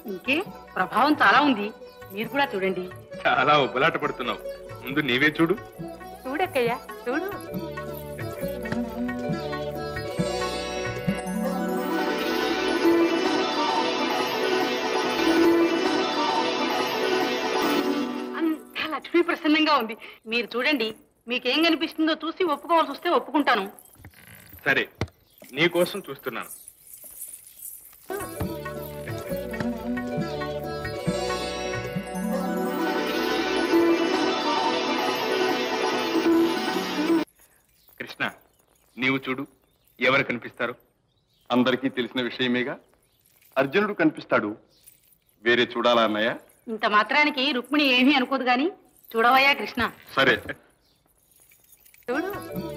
ఇంకే ప్రభావం చాలా ఉంది మీరు కూడా చూడండి చాలా ఉబ్బలాట పడుతున్నావు ముందు నీవే చూడు చూడక్కయ్యా చూడు అంతా లక్ష్మీ ప్రసన్నంగా ఉంది మీరు చూడండి మీకేం కనిపిస్తుందో చూసి ఒప్పుకోవాల్సి వస్తే ఒప్పుకుంటాను సరే నీ కోసం చూస్తున్నాను కృష్ణ నీవు చూడు ఎవరు కనిపిస్తారు అందరికీ తెలిసిన విషయమేగా అర్జునుడు కనిపిస్తాడు వేరే చూడాలా అన్నయ్య ఇంత మాత్రానికి రుక్మిణి ఏమీ అనుకోదు గాని చూడవయ్యా కృష్ణ సరే చూడు